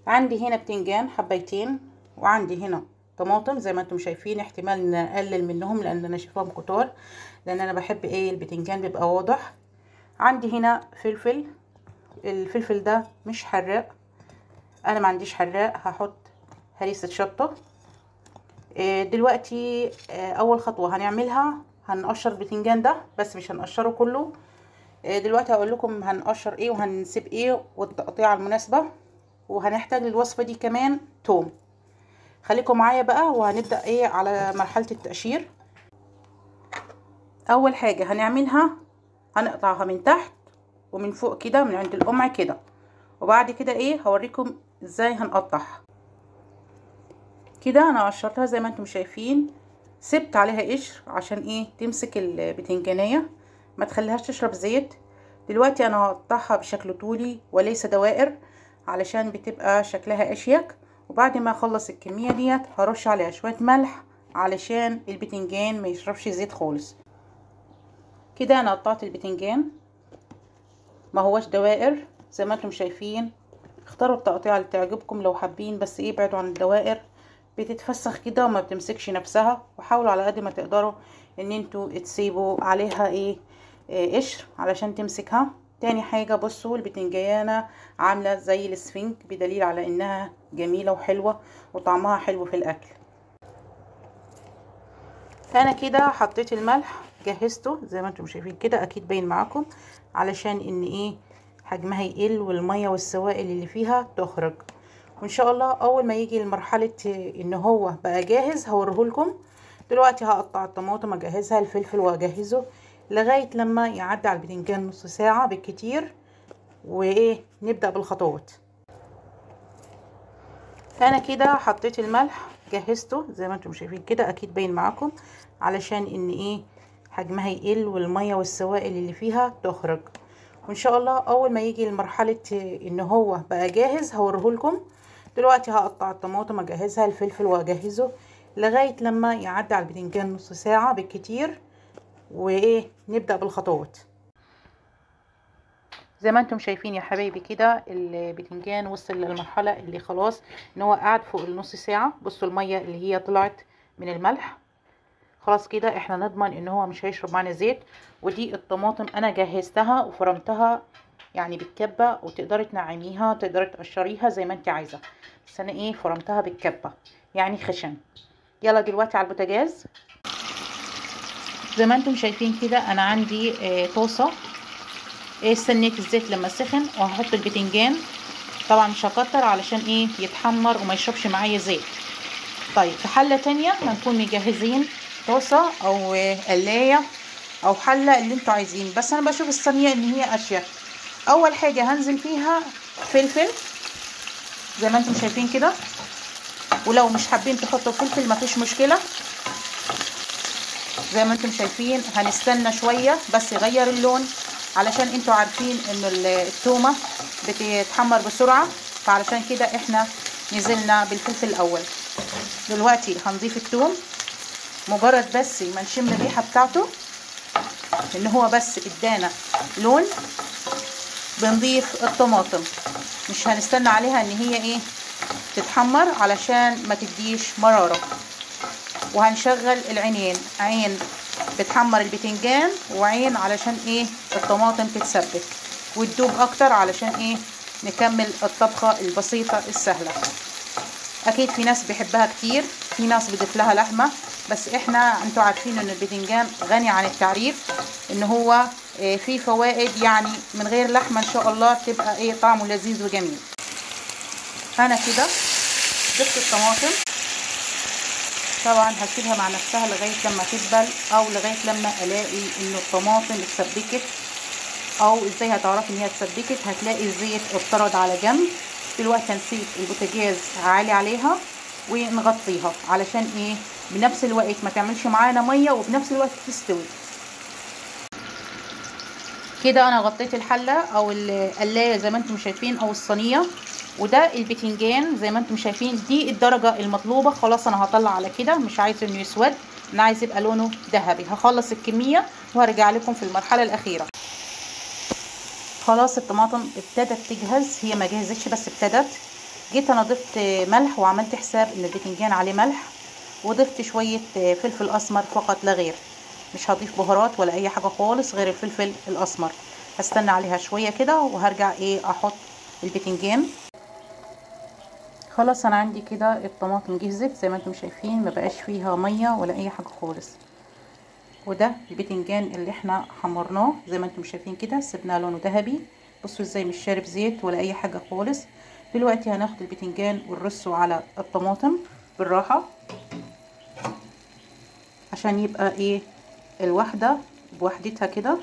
عندي هنا بتنجان حبيتين وعندي هنا طماطم زي ما انتم شايفين احتمال نقلل منهم لان انا شايفاهم كتار لان انا بحب ايه البتنجان بيبقى واضح عندي هنا فلفل الفلفل ده مش حراق انا ما عنديش حراق هحط هريسة شطة دلوقتي اول خطوة هنعملها هنقشر البتنجان ده بس مش هنقشره كله دلوقتي هقول لكم هنقشر ايه وهنسيب ايه والتقطيعة المناسبة وهنحتاج للوصفة دي كمان توم خليكم معايا بقى وهنبدأ ايه على مرحلة التقشير اول حاجة هنعملها هنقطعها من تحت ومن فوق كده من عند القمع كده وبعد كده ايه هوريكم ازاي هنقطعها كده انا قشرتها زي ما انتم شايفين سبت عليها قشر عشان ايه تمسك البتنجانية ما تخليهاش تشرب زيت دلوقتي انا هقطعها بشكل طولي وليس دوائر علشان بتبقى شكلها اشيك وبعد ما اخلص الكمية ديت هرش عليها شوية ملح علشان البتنجان ما يشربش زيت خالص كده انا قطعت البتنجان ما هوش دوائر زي ما انتم شايفين اختاروا التقطيع اللي تعجبكم لو حابين بس ايه ابعدوا عن الدوائر بتتفسخ كده وما بتمسكش نفسها وحاولوا على قد ما تقدروا ان انتوا تسيبوا عليها ايه, إيه قشر علشان تمسكها تاني حاجة بصوا البتنجانة عاملة زي الاسفنج بدليل على انها جميلة وحلوة وطعمها حلو في الاكل انا كده حطيت الملح جهزته زي ما انتم شايفين كده اكيد باين معاكم علشان ان ايه حجمها يقل والمية والسوائل اللي فيها تخرج وان شاء الله اول ما يجي لمرحلة ان هو بقى جاهز هوريهولكم دلوقتي هقطع الطماطم اجهزها الفلفل واجهزه لغاية لما يعدي على البتنجان نص ساعة بالكتير وايه نبدأ بالخطوات انا كده حطيت الملح جهزته زي ما انتم شايفين كده اكيد باين معاكم علشان ان ايه حجمها يقل والمية والسوائل اللي فيها تخرج وان شاء الله اول ما يجي لمرحلة ان هو بقى جاهز هوريهولكم دلوقتي هقطع الطماطم اجهزها الفلفل واجهزه لغاية لما يعدي على البتنجان نص ساعة بالكتير وايه نبدأ بالخطوات زي ما انتم شايفين يا حبايبي كده البتنجان وصل للمرحلة اللي خلاص ان هو قعد فوق النص ساعة بصوا المية اللي هي طلعت من الملح خلاص كده احنا نضمن ان هو مش هيشرب معانا زيت ودي الطماطم انا جهزتها وفرمتها يعني بالكبة وتقدري تنعميها تقدري تقشريها زي ما انت عايزة بس انا ايه فرمتها بالكبة يعني خشن يلا دلوقتي على البوتاجاز زي ما انتم شايفين كده انا عندي اه طاسة ايه استنيت الزيت لما سخن وهحط البتنجان طبعا مش هكتر علشان ايه يتحمر وما يشربش معايا زيت طيب في حلة تانية هنكون مجهزين طاسة او قلاية او حلة اللي انتوا عايزين بس انا بشوف الصينية ان هي اشيك اول حاجة هنزل فيها فلفل زي ما انتم شايفين كده ولو مش حابين تحطوا فلفل مفيش مشكلة زي ما انتم شايفين هنستنى شوية بس يغير اللون علشان انتوا عارفين ان التومة بتتحمر بسرعة فعلشان كده احنا نزلنا بالفلفل الاول دلوقتي هنضيف التوم مجرد بس ما نشم الريحة بتاعته ان هو بس ادانا لون بنضيف الطماطم مش هنستنى عليها ان هي ايه تتحمر علشان ما تديش مرارة وهنشغل العينين عين بتحمر البتنجان وعين علشان ايه الطماطم تتسبك وتدوب اكتر علشان ايه نكمل الطبخة البسيطة السهلة اكيد في ناس بيحبها كتير في ناس بيضيف لها لحمة بس احنا انتوا عارفين ان البتنجان غني عن التعريف ان هو اه فيه فوائد يعني من غير لحمة ان شاء الله تبقى ايه طعمه لذيذ وجميل انا كده ضفت الطماطم طبعا هسيبها مع نفسها لغاية لما تدبل او لغاية لما الاقي ان الطماطم اتسبكت او ازاي هتعرفي ان هي اتسبكت هتلاقي الزيت اتطرد على جنب دلوقتي هنسيب البوتاجاز عالي عليها ونغطيها علشان ايه بنفس الوقت ما تعملش معانا ميه وبنفس الوقت تستوي كده انا غطيت الحله او القلايه زي ما انتم شايفين او الصينيه وده البتنجان زي ما انتم شايفين دي الدرجه المطلوبه خلاص انا هطلع على كده مش عايز انه يسود انا عايز يبقى لونه ذهبي هخلص الكميه وهرجع لكم في المرحله الاخيره خلاص الطماطم ابتدت تجهز هي ما جهزتش بس ابتدت جيت انا ضفت ملح وعملت حساب ان البتنجان عليه ملح وضفت شويه فلفل اسمر فقط لا غير مش هضيف بهارات ولا اي حاجه خالص غير الفلفل الاسمر هستنى عليها شويه كده وهرجع ايه احط البتنجان خلاص انا عندي كده الطماطم جهزت زي ما انتم شايفين ما بقاش فيها ميه ولا اي حاجه خالص وده البتنجان اللي احنا حمرناه زي ما انتم شايفين كده سيبناه لونه ذهبي بصوا ازاي مش شارب زيت ولا اي حاجه خالص دلوقتي هناخد البتنجان ونرصه على الطماطم بالراحه عشان يبقى ايه الواحده بوحدتها كده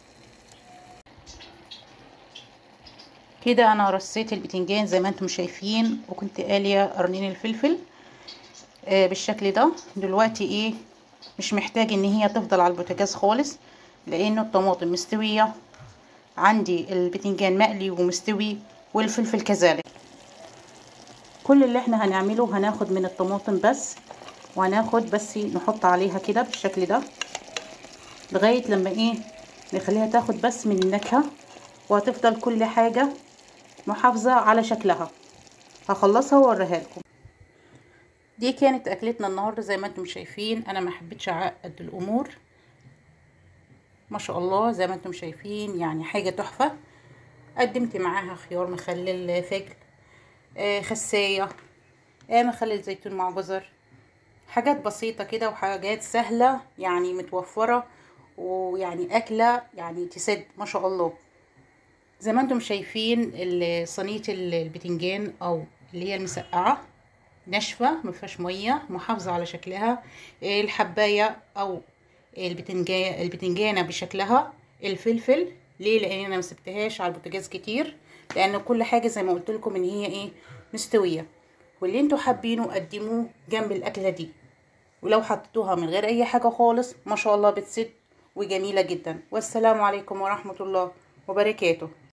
كده انا رصيت البتنجان زي ما انتم شايفين وكنت قاليه قرنين الفلفل آه بالشكل ده دلوقتي ايه مش محتاج ان هي تفضل على البوتاجاز خالص لانه الطماطم مستويه عندي البتنجان مقلي ومستوي والفلفل كذلك كل اللي احنا هنعمله هناخد من الطماطم بس وهناخد بس نحط عليها كده بالشكل ده لغايه لما ايه نخليها تاخد بس من النكهه وهتفضل كل حاجه محافظه على شكلها هخلصها واوريها لكم دي كانت اكلتنا النهارده زي ما انتم شايفين انا ما حبيتش اعقد الامور ما شاء الله زي ما انتم شايفين يعني حاجه تحفه قدمت معاها خيار مخلل فجل آه خسايه آه مخلل زيتون مع جزر حاجات بسيطه كده وحاجات سهله يعني متوفره ويعني اكله يعني تسد ما شاء الله زي ما انتم شايفين صينيه البتنجان او اللي هي المسقعه ناشفه ما فيهاش ميه محافظه على شكلها الحبايه او البتنجان البتنجانه بشكلها الفلفل ليه لان انا ما سبتهاش على البوتاجاز كتير لان كل حاجه زي ما قلت لكم ان هي ايه مستويه واللي انتوا حابينه قدموه جنب الاكله دي ولو حطيتوها من غير اي حاجه خالص ما شاء الله بتسد وجميله جدا والسلام عليكم ورحمه الله وبركاته